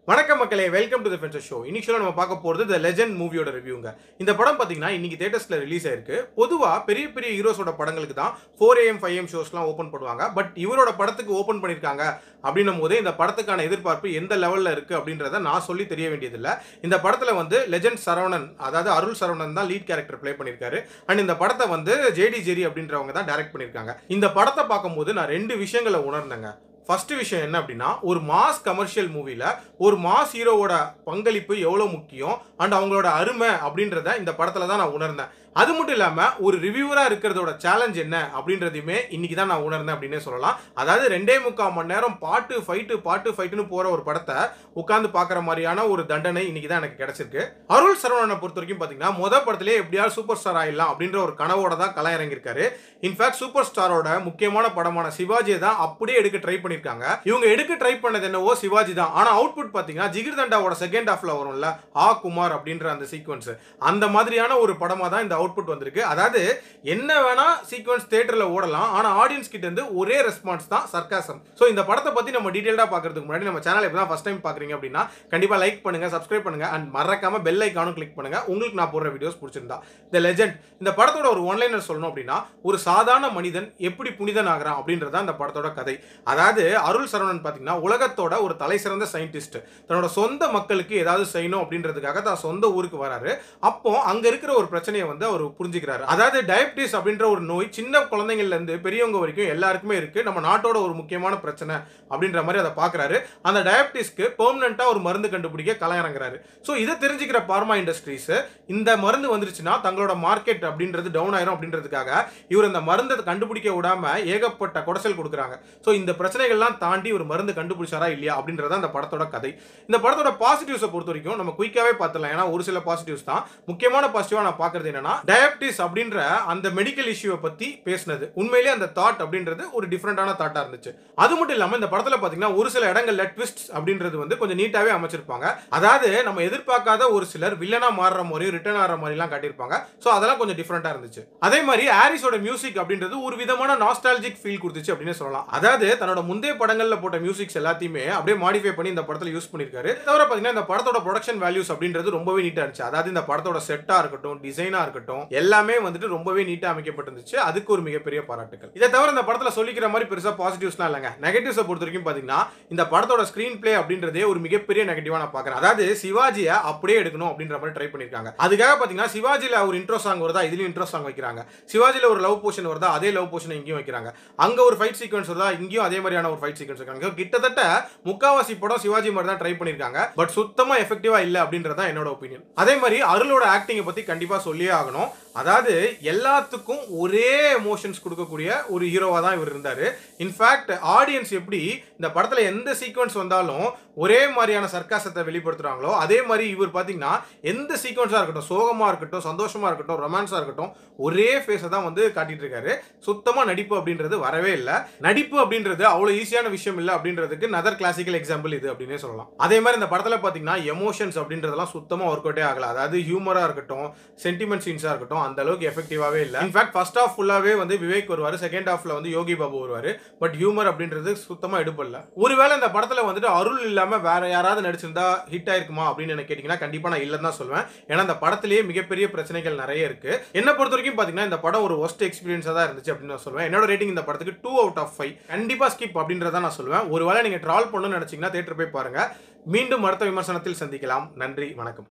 வணக்கம் மக்களே welcome to the fencer show இனிஷியலாக நம்ம பார்க்க போகிறது த லெஜெண்ட் மூவியோட ரிவ்யூங்க இந்த படம் பார்த்தீங்கன்னா இன்னைக்கு தேட்டர்ஸில் ரிலீஸ் ஆயிருக்கு பொதுவாக பெரிய பெரிய ஹீரோஸோட படங்களுக்கு தான் ஃபோர் ஏஎம் ஃபைவ் எம் ஷோஸ்லாம் ஓப்பன் பண்ணுவாங்க பட் இவரோட படத்துக்கு ஓப்பன் பண்ணியிருக்காங்க அப்படின்னும் போது இந்த படத்துக்கான எதிர்பார்ப்பு எந்த லெவலில் இருக்குது அப்படின்றத நான் சொல்லி தெரிய வேண்டியதில்லை இந்த படத்தில் வந்து லெஜெண்ட் சரவணன் அதாவது அருள் சரவணன் தான் லீட் கேரக்டர் ப்ளே பண்ணியிருக்காரு அண்ட் இந்த படத்தை வந்து ஜேடி ஜெரி அப்படின்றவங்க தான் டைரக்ட் பண்ணியிருக்காங்க இந்த படத்தை பார்க்கும்போது நான் ரெண்டு விஷயங்களை உணர்ந்தேங்க ஃபர்ஸ்ட் விஷயம் என்ன அப்படின்னா ஒரு மாஸ் கமர்ஷியல் மூவில ஒரு மாஸ் ஹீரோவோட பங்களிப்பு எவ்வளோ முக்கியம் அண்ட் அவங்களோட அருமை அப்படின்றத இந்த படத்துல தான் நான் உணர்ந்தேன் அது மட்டும் இல்லாம ஒரு ரிவ்யூவரா இருக்கிறதோட சேலஞ்ச் என்ன அப்படின்றதையுமே இன்னைக்கு தான் நான் உணர்ந்தேன் அப்படின்னே சொல்லலாம் அதாவது ரெண்டே முக்கால் மணி நேரம் பாட்டு ஃபைட்டு பாட்டு ஃபைட்டுன்னு போற ஒரு படத்தை உட்காந்து பார்க்குற மாதிரியான ஒரு தண்டனை இன்னைக்கு தான் எனக்கு கிடைச்சிருக்கு அருள் சரவணனை பொறுத்த வரைக்கும் பார்த்தீங்கன்னா முத படத்திலே எப்படியாவது சூப்பர் ஸ்டார் ஆயிடலாம் அப்படின்ற ஒரு கனவோட தான் களம் இறங்கியிருக்காரு இன்ஃபேக்ட் சூப்பர் ஸ்டாரோட முக்கியமான படமான சிவாஜியை தான் அப்படியே எடுக்க ட்ரை பண்ணியிருக்காங்க இவங்க எடுக்க ட்ரை பண்ணது என்னவோ சிவாஜி தான் ஆனால் அவுட்புட் பார்த்தீங்கன்னா ஜிகிர் தண்டாவோட செகண்ட் ஹாஃப்ல வரும்ல ஆ குமார் அப்படின்ற அந்த சீக்வன்ஸ் அந்த மாதிரியான ஒரு படமாக தான் இந்த அவுட்புட் வந்திருக்கு அதாவது என்ன வேணா சீக்வன்ஸ் தேட்டரில் ஓடலாம் ஆனால் ஆடியன்ஸ் கிட்ட இருந்து ஒரே ரெஸ்பான்ஸ் தான் சர்க்காசம் ஸோ இந்த படத்தை பற்றி நம்ம டீட்டெயிலாக பார்க்கறதுக்கு முன்னாடி நம்ம சேனல் இப்போ தான் ஃபஸ்ட் டைம் பார்க்குறீங்க அப்படின்னா கண்டிப்பாக லைக் பண்ணுங்க சப்ஸ்கிரைப் பண்ணுங்க அண்ட் மறக்காம பெல் ஐக்கானும் கிளிக் பண்ணுங்க உங்களுக்கு நான் போடுற வீடியோஸ் பிடிச்சிருந்தா த லெஜெண்ட் இந்த படத்தோட ஒரு ஒன்லைனர் சொல்லணும் அப்படின்னா ஒரு சாதாரண மனிதன் எப்படி புனிதன் ஆகிறான் அப்படின்றது தான் இந்த படத்தோட கதை அதாவது அருள் சரவணன் பார்த்தீங்கன்னா உலகத்தோட ஒரு தலை சிறந்த சயின்டிஸ்ட் தன்னோட சொந்த மக்களுக்கு ஏதாவது செய்யணும் அப்படின்றதுக்காக தான் சொந்த ஊருக்கு வராரு அப்போ அங்க இருக்கிற ஒரு பிரச்சனையை வந்து அவர் புரிஞ்சுக்கிறாரு அதாவது டயபிட்டிஸ் அப்படின்ற ஒரு நோய் சின்ன குழந்தைங்கள்ல இருந்து பெரியவங்க வரைக்கும் எல்லாருக்குமே இருக்கு நம்ம நாட்டோட ஒரு முக்கியமான பிரச்சனை அப்படின்ற மாதிரி அதை பார்க்குறாரு அந்த டயபிட்டிஸ்க்கு பெர்மனண்டா ஒரு மருந்து கண்டுபிடிக்க களம் இறங்குறாரு ஸோ இதை தெரிஞ்சுக்கிற பார்மா இண்டஸ்ட்ரீஸ் இந்த மருந்து வந்துருச்சுன்னா தங்களோட மார்க்கெட் அப்படின்றது டவுன் ஆயிரும் அப்படின்றதுக்காக இவர் இந்த மருந்தை கண்டுபிடிக்க விடாம ஏகப்பட்ட குடைசல் கொடுக்குறாங்க ஸோ இந்த பிரச்சனைகள்லாம் தாண்டி ஒரு மருந்து கண்டுபிடிச்சாரா இல்லையா அப்படின்றத அந்த படத்தோட கதை இந்த படத்தோட பாசிட்டிவ்ஸை பொறுத்த வரைக்கும் நம்ம குயிக்காவே பார்த்துலாம் ஏன்னா ஒரு சில பாசிட்டிவ்ஸ் தான் முக்கியமான பாசிட்டிவா நான் பார்க்கறது என்னன்னா டயபிட்டிஸ் அப்படின்ற அந்த மெடிக்கல் இஷ்யூவை பத்தி பேசினது உண்மையிலேயே அந்த தாட் அப்படின்றது ஒரு டிஃப்ரெண்டான தாட்டா இருந்துச்சு அது மட்டும் இல்லாம இந்த படத்துல பாத்தீங்கன்னா ஒரு சில இடங்கள்ல ட்விஸ்ட் அப்படின்றது வந்து கொஞ்சம் நீட்டாவே அமைச்சிருப்பாங்க அதாவது நம்ம எதிர்பார்க்காத ஒரு சிலர் வில்லனா மாறுற மாதிரியும் ரிட்டர்ன் ஆகிற மாதிரிலாம் காட்டியிருப்பாங்க ஸோ அதெல்லாம் கொஞ்சம் டிஃப்ரெண்டா இருந்துச்சு அதே மாதிரி ஹாரிஸோட மியூசிக் அப்படின்றது ஒரு விதமான நாஸ்டாலஜிக் ஃபீல் கொடுத்துச்சு அப்படின்னு சொல்லலாம் அதாவது தன்னோட முந்தைய படங்கள்ல போட்ட மியூசிக்ஸ் எல்லாத்தையுமே அப்படியே மாடிஃபை பண்ணி இந்த படத்துல யூஸ் பண்ணிருக்காரு தவிர பாத்தீங்கன்னா இந்த படத்தோட ப்ரொடக்ஷன் வேல்யூஸ் அப்படின்றது ரொம்பவே நீட்டா இருந்துச்சு அதாவது இந்த படத்தோட செட்டா இருக்கட்டும் டிசைனா இருக்கட்டும் எல்லாமே வந்துட்டு ரொம்பவே நீட்டா அமைக்கப்பட்டிருந்துச்சு அதுக்கு ஒரு மிகப்பெரிய பாராட்டுகள் இதை தவிர இந்த படத்துல சொல்லிக்கிற மாதிரி பெருசா பாசிட்டிவ்ஸ்லாம் இல்லைங்க நெகட்டிவ்ஸை பொறுத்த வரைக்கும் பாத்தீங்கன்னா இந்த படத்தோட ஸ்கிரீன் பிளே அப்படின்றதே ஒரு மிகப்பெரிய நெகட்டிவா நான் பாக்குறேன் அதாவது சிவாஜியை அப்படியே எடுக்கணும் அப்படின்ற மாதிரி ட்ரை பண்ணிருக்காங்க அதுக்காக பாத்தீங்கன்னா சிவாஜில ஒரு இன்ட்ரோ சாங் வருதா இதுலயும் இன்ட்ரோ சாங் வைக்கிறாங்க சிவாஜில ஒரு லவ் போர்ஷன் வருதா அதே லவ் போர்ஷன் இங்கேயும் வைக்கிறாங்க அங்க ஒரு ஃபைட் சீக்வன்ஸ் வருதா இங்கேயும் அதே மாதிரியான ஒரு ஃபைட் சீக்வன்ஸ் வைக்கிறாங்க கிட்டத்தட்ட முக்காவாசி படம் சிவாஜி மாதிரி தான் ட்ரை பண்ணிருக்காங்க பட் சுத்தமா எஃபெக்டிவா இல்ல அப்படின்றதா என்னோட ஒப்பீனியன் அதே மாதிரி அருளோட ஆக்டிங்கை பத்தி கண்டிப்பா சொல்லியே ஆகணும் அதாவது எல்லாத்துக்கும் ஒரே எமோஷன்ஸ் கொடுக்கக்கூடிய ஒரு ஹீரோவா தான் இவர் இருந்தாரு இன்ஃபேக்ட் ஆடியன்ஸ் எப்படி இந்த படத்துல எந்த சீக்வன்ஸ் வந்தாலும் ஒரே மாதிரியான சர்க்காசத்தை வெளிப்படுத்துறாங்களோ அதே மாதிரி இவர் பாத்தீங்கன்னா எந்த சீக்வன்ஸா இருக்கட்டும் சோகமா இருக்கட்டும் சந்தோஷமா இருக்கட்டும் ரொமான்ஸா இருக்கட்டும் ஒரே ஃபேஸை தான் வந்து காட்டிட்டு இருக்காரு சுத்தமா நடிப்பு அப்படின்றது வரவே இல்லை நடிப்பு அப்படின்றது அவ்வளவு ஈஸியான விஷயம் இல்லை அப்படின்றதுக்கு நதர் கிளாசிக்கல் எக்ஸாம்பிள் இது அப்படின்னே சொல்லலாம் அதே மாதிரி இந்த படத்துல பாத்தீங்கன்னா எமோஷன்ஸ் அப்படின்றதெல்லாம் சுத்தமா ஒர்க் அவுட்டே ஆகல அதாவது ஹியூமரா இருக்கட்டும் சென்டிமெண்ட் சீன்ஸா இருக்கட்டும் அந்த அளவுக்கு எஃபெக்டிவாவே இல்லை இன்ஃபேக்ட் ஃபர்ஸ்ட் ஹாஃப் ஃபுல்லாவே வந்து விவேக் வருவாரு செகண்ட் ஹாஃப்ல வந்து யோகி பாபு வருவாரு பட் ஹியூமர் அப்படின்றது சுத்தமா எடுப்படல ஒருவேளை இந்த படத்துல வந்துட்டு அருள் இல்லாம வேற யாராவது நடிச்சிருந்தா ஹிட் ஆயிருக்குமா அப்படின்னு எனக்கு கேட்டீங்கன்னா கண்டிப்பா நான் இல்லைன்னு தான் சொல்லுவேன் ஏன்னா இந்த படத்திலேயே மிகப்பெரிய பிரச்சனைகள் நிறைய இருக்கு என்ன பொறுத்த வரைக்கும் பாத்தீங்கன்னா இந்த படம் ஒரு ஒஸ்ட் எக்ஸ்பீரியன்ஸா தான் இருந்துச்சு அப்படின்னு நான் சொல்லுவேன் என்னோட ரேட்டிங் இந்த படத்துக்கு டூ அவுட் ஆஃப் ஃபைவ் கண்டிப்பா ஸ்கிப் அப்படின்றத நான் சொல்லுவேன் ஒருவேளை நீங்க ட்ரால் பண்ணணும்னு நினைச்சீங்கன்னா தேட்டர் போய் பாருங்க மீண்டும் அடுத்த விமர்சனத்தில் சந்திக்கலாம் நன்றி வணக்கம்